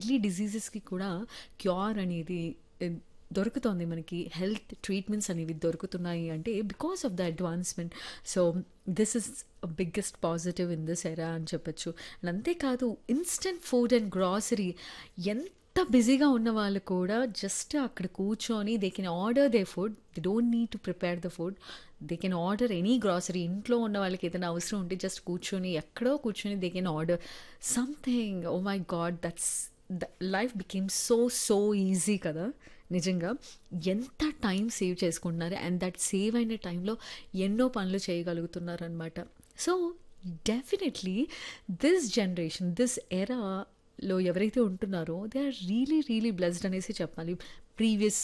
deadly డిసీజెస్కి కూడా cure అనేది eh, దొరుకుతోంది మనకి హెల్త్ ట్రీట్మెంట్స్ అనేవి దొరుకుతున్నాయి అంటే because of the advancement so this is biggest positive in this era అని చెప్పొచ్చు అండ్ అంతేకాదు ఇన్స్టెంట్ ఫుడ్ అండ్ గ్రాసరీ ఎంత బిజీగా ఉన్న వాళ్ళు కూడా జస్ట్ అక్కడ కూర్చొని they can order they food they don't need to prepare the food they can order any grocery ఇంట్లో ఉన్న వాళ్ళకి ఏదైనా అవసరం ఉంటే జస్ట్ కూర్చొని ఎక్కడో కూర్చొని they can order something oh my god that's the life became so so easy కదా నిజంగా ఎంత టైం సేవ్ చేసుకుంటున్నారు అండ్ దట్ సేవ్ అయిన టైంలో ఎన్నో పనులు చేయగలుగుతున్నారు అనమాట so definitely this generation this ఎరాలో ఎవరైతే ఉంటున్నారో they are really really blessed అనేసి చెప్పాలి ప్రీవియస్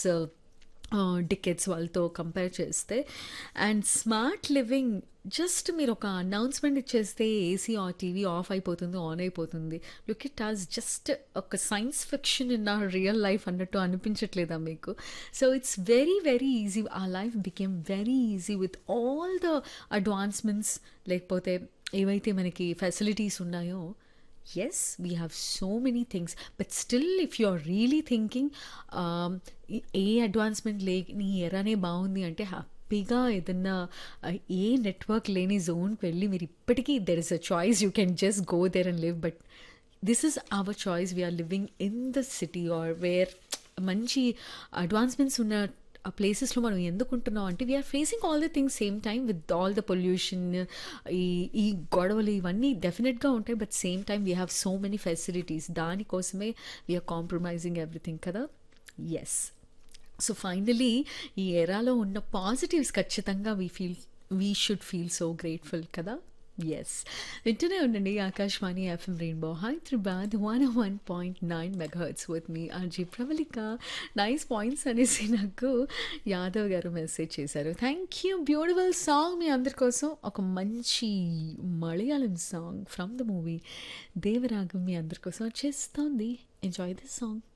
డికెట్స్ వాళ్ళతో కంపేర్ చేస్తే అండ్ స్మార్ట్ లివింగ్ జస్ట్ మీరు ఒక అనౌన్స్మెంట్ ఇచ్చేస్తే ఏసీ ఆ టీవీ ఆఫ్ అయిపోతుంది ఆన్ అయిపోతుంది లుక్ ఇట్ హాజ్ జస్ట్ ఒక science fiction in a real life అన్నట్టు అనిపించట్లేదా మీకు so it's very very easy uh life became very easy with all the advancements లేకపోతే ఏవైతే మనకి ఫెసిలిటీస్ ఉన్నాయో yes we have so many things but still if you're really thinking um, ఏ advancement లేని ఎరానే బాగుంది అంటే హ్యాపీగా ఏదన్నా ఆ, ఏ నెట్వర్క్ లేని జోన్కి వెళ్ళి మీరు ఇప్పటికీ there is a choice you can just go there and live but this is our choice we are living in the city or where మంచి అడ్వాన్స్మెంట్స్ ఉన్న ఆ ప్లేసెస్లో మనం ఎందుకు ఉంటున్నాం అంటే we are facing all the things same time with all the pollution ఈ ఈ గొడవలు ఇవన్నీ డెఫినెట్గా ఉంటాయి but same time we have so many facilities దానికోసమే వీఆర్ కాంప్రమైజింగ్ ఎవ్రీథింగ్ కదా ఎస్ సో ఫైనలీ ఈ ఎరాలో ఉన్న పాజిటివ్స్ ఖచ్చితంగా we feel we should feel so grateful కదా ఎస్ వింటూనే ఉండండి Akashvani FM rainbow Hyderabad one one point nine megahertz with మీ RJ Pravallika nice points అనేసి నాకు యాదవ్ గారు మెసేజ్ చేశారు థ్యాంక్ యూ బ్యూటిఫుల్ సాంగ్ మీ అందరి కోసం ఒక మంచి Malayalam song from the movie Devaragam మీ అందరి కోసం వచ్చేస్తోంది ఎంజాయ్ దిస్ సాంగ్